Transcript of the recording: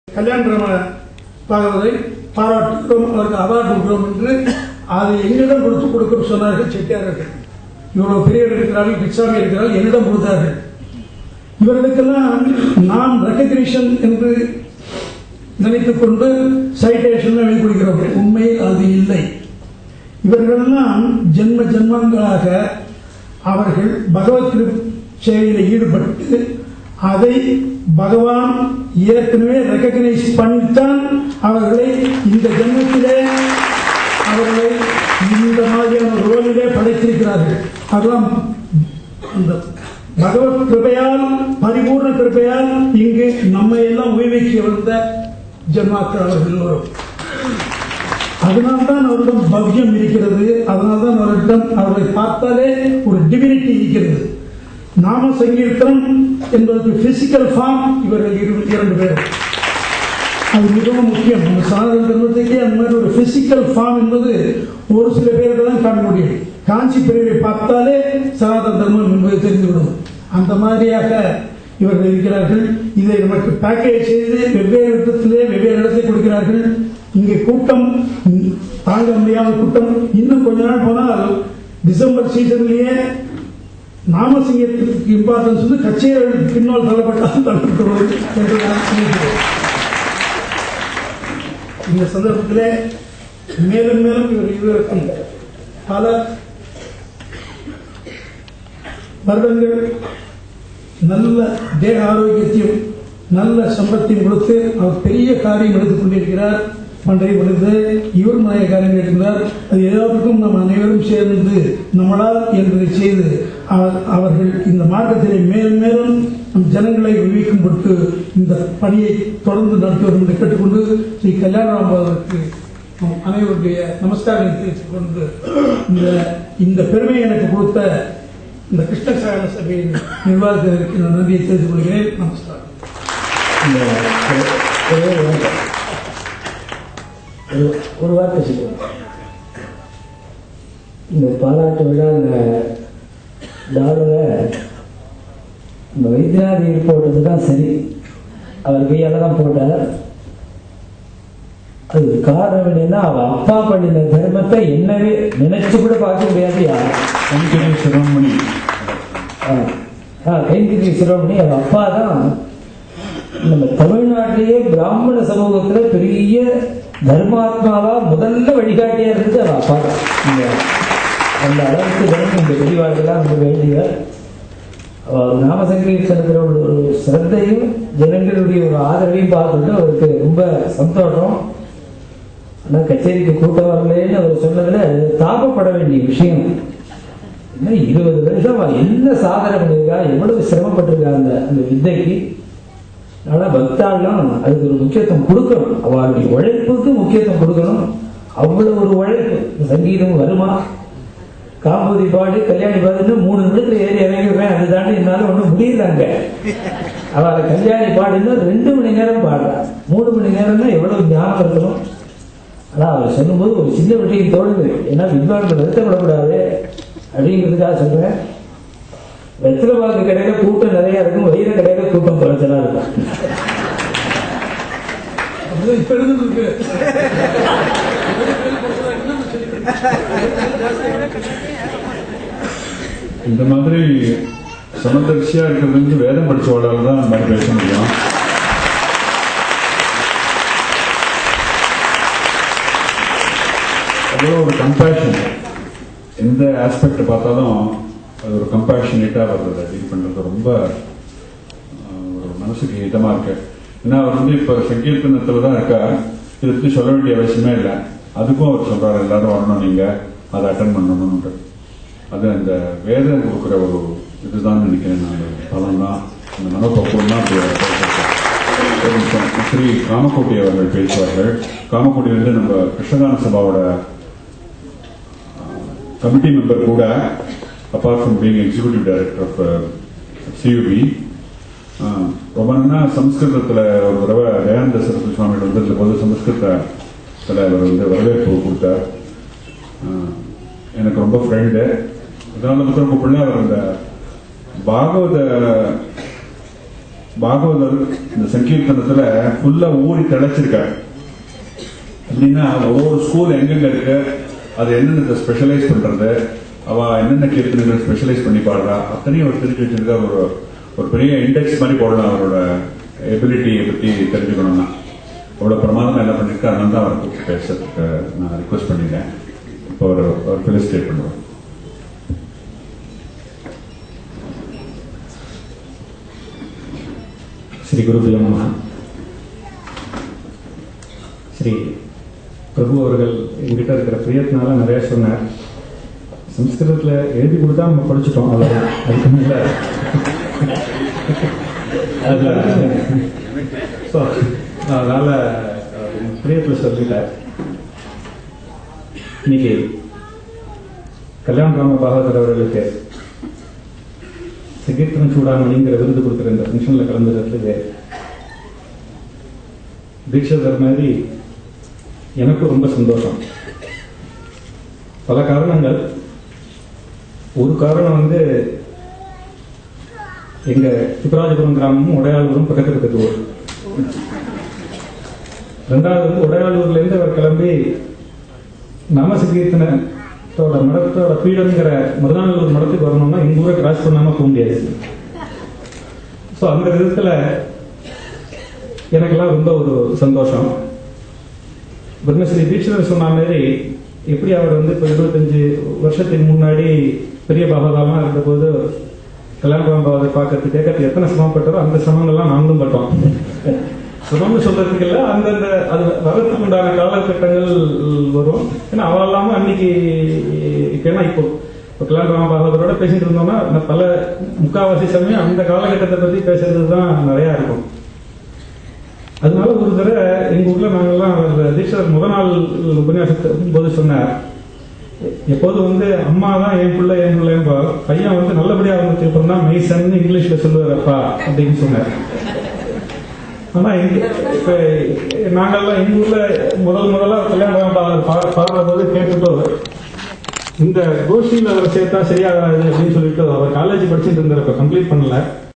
கல்யாண பாகவதை பாராட்டுகிறோம் அவருக்கு அவார்டு கொடுக்கிறோம் என்று அதை என்னிடம் கொடுத்து கொடுக்கும் சொன்னார்கள் செட்டியார்கள் இவ்வளவு பெரியவர் இருக்கிறார்கள் கிருஷ்ணாமி இருக்கிறார்கள் என்னிடம் கொடுத்தார்கள் இவர்களுக்கெல்லாம் நாம் ரெக்கக்னிஷன் என்று நினைத்துக் கொண்டு சைட்டேஷன் எழுதி கொடுக்கிறோம் உண்மையில் அது இல்லை இவர்களெல்லாம் ஜென்ம ஜென்மங்களாக அவர்கள் பகவத் சேவையில் ஈடுபட்டு அதை பகவான் ஏற்கனவே ரெக்கக்னைஸ் பண்ணித்தான் அவர்களை இந்த ஜென்மத்திலே அவர்களை இந்த மாதிரியான ரோலிலே படைத்திருக்கிறார்கள் அதெல்லாம் அந்த பகவத் கிருபையால் பரிபூர்ண கிருபையால் இங்கு நம்மை எல்லாம் உய்வைக்கு வந்த ஜென்மாக்கள் அவர்கள் வரும் அதனால்தான் அவரிடம் பவ்யம் இருக்கிறது அதனால்தான் அவரிடம் அவர்களை பார்த்தாலே ஒரு டிவினிட்டி இருக்கிறது நாம சங்கீர்த்தனம் என்பதற்கு பிசிக்கல் ஃபார்ம் இவர்கள் இரு- இரண்டு பேரும் அது மிகவும் முக்கியம் நம்ம சாதன தர்மத்துக்கே அந்த மாதிரி ஒரு பிசிக்கல் ஃபார்ம் என்பது ஒரு சில பேருக்கு தான் காண முடியும் காஞ்சி பிரிவை பார்த்தாலே சனாதன தர்மம் என்பது தெரிந்துவிடும் அந்த மாதிரியாக இவர்கள் இருக்கிறார்கள் இதை நமக்கு பேக்கேஜ் செய்து வெவ்வேறு விதத்திலே வெவ்வேறு இடத்தை கொடுக்கிறார்கள் இங்கே கூட்டம் ம், தாங்க முடியாத கூட்டம் இன்னும் கொஞ்ச நாள் போனால் டிசம்பர் சீசன்லயே நாமசிங்கத்துக்கு இம்பார்ட்டன்ஸ் வந்து கச்சேரி பின்னால் தள்ளப்பட்டால் தள்ளப்பட்டுள்ளது என்று நான் நினைக்கிறேன் இந்த சந்தர்ப்பத்திலே மேலும் மேலும் இவர் இருவருக்கும் பல வருடங்கள் நல்ல தேக ஆரோக்கியத்தையும் நல்ல சம்பத்தையும் கொடுத்து அவர் பெரிய காரியம் எடுத்துக் கொண்டிருக்கிறார் பண்டைய பொழுது இவர் நிறைய காரியங்கள் இருக்கிறார் அது எல்லாத்துக்கும் நாம் அனைவரும் சேர்ந்து நம்மளால் என்பதை செய்து அவர்- அவர்கள் இந்த மார்க்கத்திலே மேலும் மேலும் நம் ஜனங்களை உயிர்க்கும் பொருட்டு இந்த பணியை தொடர்ந்து நடத்துவோம் என்று கேட்டுக்கொண்டு ஸ்ரீ கல்யாணராம் அவர்களுக்கு நம் அனைவருடைய நமஸ்காரம் தெரிவித்துக் கொண்டு இந்த இந்த பெருமையை எனக்கு கொடுத்த இந்த கிருஷ்ணசாரண சபையின் நிர்வாகத்திற்கு நான் நன்றியை தெரிவித்துக் கொள்கிறேன் நமஸ்காரம் இந்த ஒரு- ஒரே ஒரு வார்த்தை. ஒரு- ஒரு வார்த்தை சொல்லுவோம் இந்த பாராட்டு விழா இந்த டாலரை இந்த வைத்தியநாதி போட்டது தான் சரி அவர் கையால தான் போட்டார் அது காரணம் என்னன்னா அவ அப்பா பண்ணின தர்மத்தை என்னவே நினைச்சு கூட பார்க்க முடியாது யார் கைங்கரிய சிரோன்மணி கைந்திரி சிரோமணி அவ அப்பா தான் நம்ம தமிழ்நாட்டிலேயே பிராமண சமூகத்துல பெரிய தர்மாத்மாவா முதல்ல வழிகாட்டியா இருந்தது அவ அப்பா தான் இந்த அந்த அளவுக்கு தினமும் இந்த பெரியவாழ்களாம் ரொம்ப வேண்டியவர் அவர் நாம சங்கீர்த்தனத்தில் உள்ள ஒரு சிரத்தையும் ஜனங்களுடைய ஒரு ஆதரவையும் பார்த்துட்டு அவருக்கு ரொம்ப சந்தோஷம் ஆனா கச்சேரிக்கு கூட்டம் வரலேன்னு அவர் சொன்னதுல தாபப்பட வேண்டிய விஷயம் இன்னும் இருபது வருஷம் அவ என்ன சாதனை பண்ணிருக்கா எவ்வளவு சிரமப்பட்டிருக்கா அந்த அந்த வித்தைக்கு அதனால பக்தாள்லாம் அதுக்கு ஒரு முக்கியத்துவம் கொடுக்கணும் அவளுடைய உழைப்புக்கு முக்கியத்துவம் கொடுக்கணும் அவ்வளவு ஒரு உழைப்பு இந்த சங்கீதம் வருமா காம்போதி பாடு கல்யாணி பாடுன்னு மூணு நிமிடத்துல ஏறி இறங்கிடுறேன் அது தாண்டி என்னால ஒண்ணும் முடியலங்க அவளை கல்யாணி பாடுன்னா ரெண்டு மணி நேரம் பாடுறா மூணு மணி நேரம்னா எவ்வளவு ஞாபகம் இருக்கணும் ஆனா அவர் சொல்லும்போது ஒரு சின்ன விஷயம் தோணுது ஏன்னா வித்வான்கள் வருத்தப்படக்கூடாது அப்படிங்கிறதுக்காக சொல்றேன் வெத்தலை பாக்கு கடையில கூட்டம் நிறைய இருக்கும் வைர கடையில கூட்டம் குறைச்சலா இருக்கும் அப்படிதான் இப்ப இருந்துருக்கு இந்த மாதிரி சமதர்ஷியா இருக்கிறது வந்து வேதம் படிச்சவளால தான் அந்த மாதிரி பேச முடியும் அவ்வளோ ஒரு கம்பேஷன் எந்த ஆஸ்பெக்ட் பார்த்தாலும் அது ஒரு கம்பேஷனேட்டாக வருது டீல் பண்ணுறது ரொம்ப ஆஹ், ஒரு மனசுக்கு இதமா இருக்கு ஏன்னா அவர் வந்து இப்போ சங்கீர்த்தனத்தில் தான் இருக்கார் இதை பற்றி சொல்ல வேண்டிய அவசியமே இல்லை அதுக்கும் அவர் சொல்றாரு எல்லாரும் வரணும் நீங்க அதை அட்டன் பண்ணணும்னு அது அந்த வேதம் கொடுக்குற ஒரு இதுதான் நினைக்கிறேன் நான் பலன் தான் அந்த மனப்பக்குவம் தான் அப்படி பேசுறது. ஒரு நிமிஷம். ஸ்ரீ காமக்கோட்டி அவர்கள் பேசுவார்கள் காமக்கோட்டி வந்து நம்ம கிருஷ்ணகான சபாவோட கமிட்டி மெம்பர் கூட apart from being executive director of CUB ரொம்ப நாளா சம்ஸ்கிருதத்தில் ஒரு தடவை தயானந்த சரஸ்வதி சுவாமியோட வந்ததுல போது சமஸ்கிருதத்தில் அவர் வந்து வரவேற்பு கொடுத்தார் ஆஹ், எனக்கு ரொம்ப ஃப்ரெண்டு அதனால மட்டும் ரொம்ப பிள்ளை அவர் அந்த பாகவத பாகவதர் இந்த சங்கீர்த்தனத்துல ஃபுல்லா ஊறி திளைச்சிருக்காரு எப்படின்னா ஒவ்வொரு ஸ்கூல் எங்கெங்க இருக்கு அது என்னென்ன ஸ்பெஷலைஸ் பண்றது அவ என்னென்ன கீர்த்தனைகள் ஸ்பெஷலைஸ் பண்ணி பாடுறா அத்தனையும் அவர் தெரிஞ்சு வச்சிருக்க ஒரு ஒரு பெரிய இண்டெக்ஸ் மாதிரி போடலாம் அவரோட எபிலிட்டியை பத்தி தெரிஞ்சுக்கணும்னா அவ்வளவு பிரமாதமா என்ன பண்ணிருக்கா அதனால தான் அவரை கூப்பிட்டு பேசுறதுக்கு நான் ரிக்வஸ்ட் பண்ணிட்டேன் இப்போ ஒரு ஒரு ஃபெலிசிட்டேட் பண்ணுவேன் ஸ்ரீ குருபியோ நம ஸ்ரீ பிரபு அவர்கள் எங்கிட்ட இருக்கிற பிரியத்தினால நிறைய சொன்னார் சம்ஸ்கிருதத்தில் எழுதி கொடுத்தா நம்ம படிச்சுட்டோம் அவ்வளோதான் அதுக்கு மேல அதில் ஸோ அதனால் பிரியத்தில் சொல்லிட்டார் இன்னைக்கு கல்யாண ராம பாகவதர் அவர்களுக்கு சகீர்த்தன சூடாமணிங்கிற விருது கொடுக்குற இந்த ஃபங்க்ஷனில் கலந்துக்கிறதுக்கு தீட்சிதர் மாதிரி எனக்கும் ரொம்ப சந்தோஷம் பல காரணங்கள் ஒரு காரணம் வந்து எங்க திப்பராஜபுரம் கிராமமும் உடையாளூரும் பக்கத்து பக்கத்து ஊர் ரெண்டாவது வந்து உடையாளூர்ல இருந்து அவர் கிளம்பி நாமசகீர்த்தனத்தோட மடத்தோட பீடங்கிற மருதானூர் மடத்துக்கு வரணும்னா எங்க ஊரை கிராஸ் பண்ணாம போக முடியாது ஸோ அந்த விதத்துல எனக்கெல்லாம் ரொம்ப ஒரு சந்தோஷம் பிரம்மஸ்ரீ தீட்சிதர் சொன்ன மாதிரி எப்படி அவர் வந்து இப்போ இருபத்தஞ்சு வருஷத்துக்கு முன்னாடி பெரிய பாபாதாலாம் இருந்தபோது கல்யாணம் பாபாவை பார்க்கறது கேட்கறது எத்தனை சிரமப்பட்டாரோ அந்த சிரமங்கள்லாம் நாங்களும் பட்டோம் சிரமம்னு சொல்றதுக்கு இல்லை அந்தந்த அது வரத்துக்கு உண்டான காலகட்டங்கள் வரும் ஏன்னா அவள் இல்லாம அன்னைக்கு இப்ப ஏன்னா இப்போ இப்போ கல்யாண பாபாவரோட பேசிட்டு இருந்தோம்னா நான் பல முக்காவாசி சமயம் அந்த காலகட்டத்தை பத்தி பேசுறது தான் நிறைய இருக்கும் அதனால ஒரு தடவை எங்க ஊர்ல நாங்கெல்லாம் அவர் தீட்சர் முத நாள் உபன்யாசத்துக்கு போது சொன்னார் எப்போதும் வந்து அம்மா தான் என் பிள்ளை என் பிள்ளைம்பா பையன் வந்து நல்லபடியா இருந்துச்சு அப்புறம் தான் மெய்சன் இங்கிலீஷ்ல சொல்லுவாரப்பா அப்படின்னு சொன்னார் ஆனா இங்க இப்ப நாங்கெல்லாம் எங்க ஊர்ல முதல் முதல்ல கல்யாணம் பா- பாடுற போது கேட்டுட்டு இந்த கோஷ்டியில் அவரை சேர்த்தா சரியாகாது அப்படின்னு சொல்லிட்டு அவர் காலேஜ் படிச்சுட்டு இருந்தார் இப்ப கம்ப்ளீட் பண்ணல